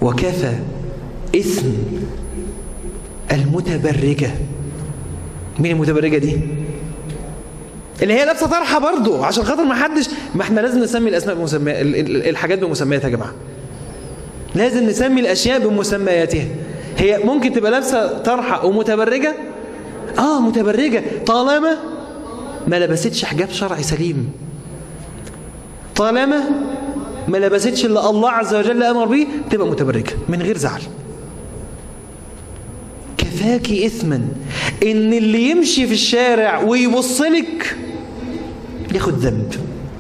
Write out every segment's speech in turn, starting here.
وكفى إثم المتبرجة مين المتبرجة دي اللي هي لابسه طرحه برضه عشان خاطر ما حدش ما احنا لازم نسمي الاسماء بمسميات الحاجات بمسمياتها يا جماعه لازم نسمي الاشياء بمسمياتها هي ممكن تبقى لابسه طرحه ومتبرجه اه متبرجه طالما ما لبستش حجاب شرعي سليم طالما ما لبستش اللي الله عز وجل امر بيه تبقى متبرجه من غير زعل كفاكي إثما إن اللي يمشي في الشارع ويبص لك ياخد ذنب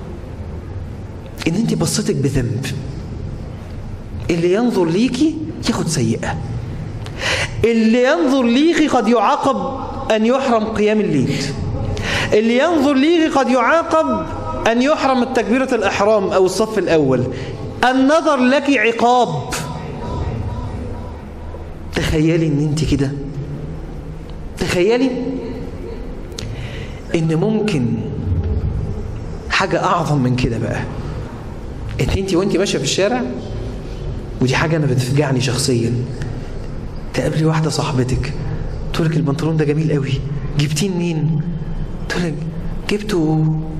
إن أنت بصتك بذنب اللي ينظر ليكي ياخد سيئة اللي ينظر ليكي قد يعاقب أن يحرم قيام الليل اللي ينظر ليكي قد يعاقب أن يحرم التكبيرة الإحرام أو الصف الأول النظر لك عقاب تخيلي ان انت كده تخيلي ان ممكن حاجة اعظم من كده بقى ان انت وانت ماشية في الشارع ودي حاجة انا بتفجعني شخصيا تقابلي واحدة صاحبتك تقول لك البنطلون ده جميل قوي جبتيه منين تقول لك جبته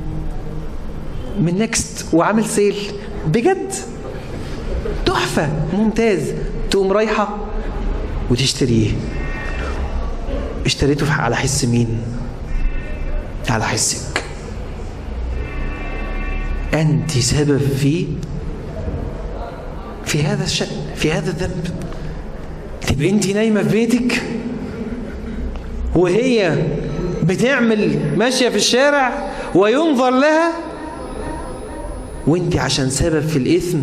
من نكست وعامل سيل بجد تحفة ممتاز تقوم رايحة وتشتريه اشتريته على حس مين على حسك أنت سبب في في هذا الشأن في هذا الذنب تبقى أنت نايمة في بيتك وهي بتعمل ماشية في الشارع وينظر لها وانت عشان سبب في الإثم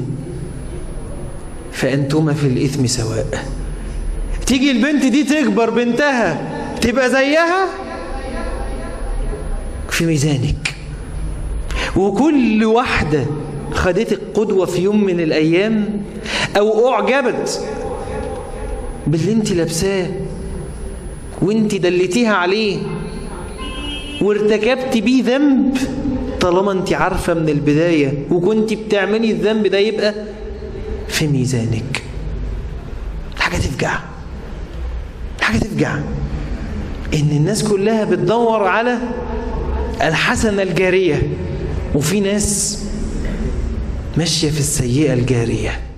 فأنتما في الإثم سواء تيجي البنت دي تكبر بنتها تبقى زيها في ميزانك وكل واحدة خدتك قدوة في يوم من الأيام أو أعجبت باللي انت لابساه وانت دلتيها عليه وارتكبت بيه ذنب طالما انت عارفة من البداية وكنت بتعملي الذنب ده يبقى في ميزانك حاجة تفجع حاجة تفجع إن الناس كلها بتدور على الحسنة الجارية وفي ناس ماشية في السيئة الجارية